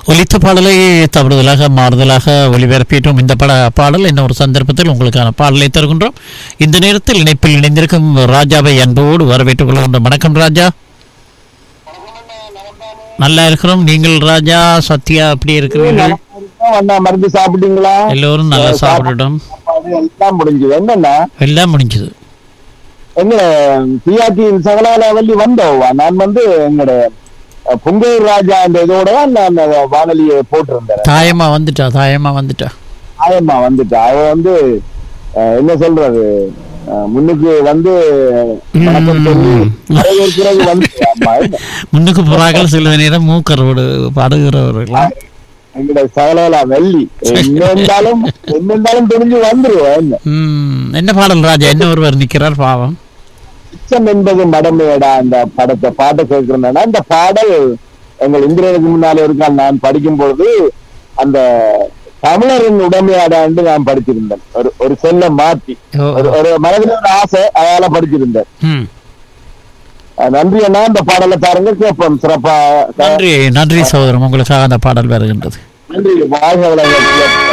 ஒலித்த பாடலை தவறுதலாக மாறுதலாக ஒளிபரப்பிட்டோம் இந்த பட பாடல் இன்னும் ஒரு சந்தர்ப்பத்தில் உங்களுக்கான பாடலை தருகின்றோம் இந்த நேரத்தில் இணைப்பில் இணைந்திருக்கும் ராஜாவை அன்போடு வரவேற்றுக் கொள்கின்றோம் வணக்கம் ராஜா நல்லா இருக்கிறோம் நீங்கள் ராஜா சத்யா அப்படி இருக்கிறீர்கள் அண்ணா மருந்து சாப்பிட்டீங்களா எல்லோரும் நல்லா சாப்பிட்டுட்டோம் சாப்பாடு எல்லாம் முடிஞ்சது என்னன்னா எல்லாம் முடிஞ்சது எங்க பிஆர்டி சகலால வள்ளி வந்தோவா நான் வந்து எங்கட அஹ், புங்கையூர் ராஜா அந்த இதோட நான் அந்த வானொலியை போட்டிருந்தேன் தாயமா வந்துட்டா தாயமா வந்துட்டா ஆயம்மா வந்துட்டா அவ வந்து அஹ், என்ன சொல்றது அஹ், முன்னுக்கு வந்து வணக்கம் சொல்லி வரவேற்கிறது வந்து ஆமா, என்ன? முன்னுக்கு புறாக்கள் சில நேரம் மூக்கரோடு பாடுகிறவர்களா எங்கட சகலால வள்ளி என்ன இருந்தாலும் என்ன இருந்தாலும் துணிஞ்சு வந்துருவோம் என்ன ம், என்ன பாடல் ராஜா என்ன ஒருவர் நிக்கிறார் பாவம் மிச்சம் என்பது மடமையடா அந்த படத்தை பாட்டை கேட்கிறேன்னா அந்த பாடல் எங்கள் இந்திரனுக்கு முன்னாலே ஒரு நாள் நான் படிக்கும் பொழுது அந்த தமிழரின் உடமையாடான்னு நான் படிச்சிருந்தேன் ஒரு ஒரு செல்ல மாத்தி ஓ, ஒரு ஒரு மனதில் ஒரு ஆசை அதால படிச்சிருந்தேன் ம். அஹ் நன்றி அண்ணா அந்த பாடலை பாருங்க கேட்போம் சிறப்பா நன்றி நன்றி சகோதரம் உங்களுக்காக அந்த பாடல் வருகின்றது நன்றி வாழ்க வளங்கள்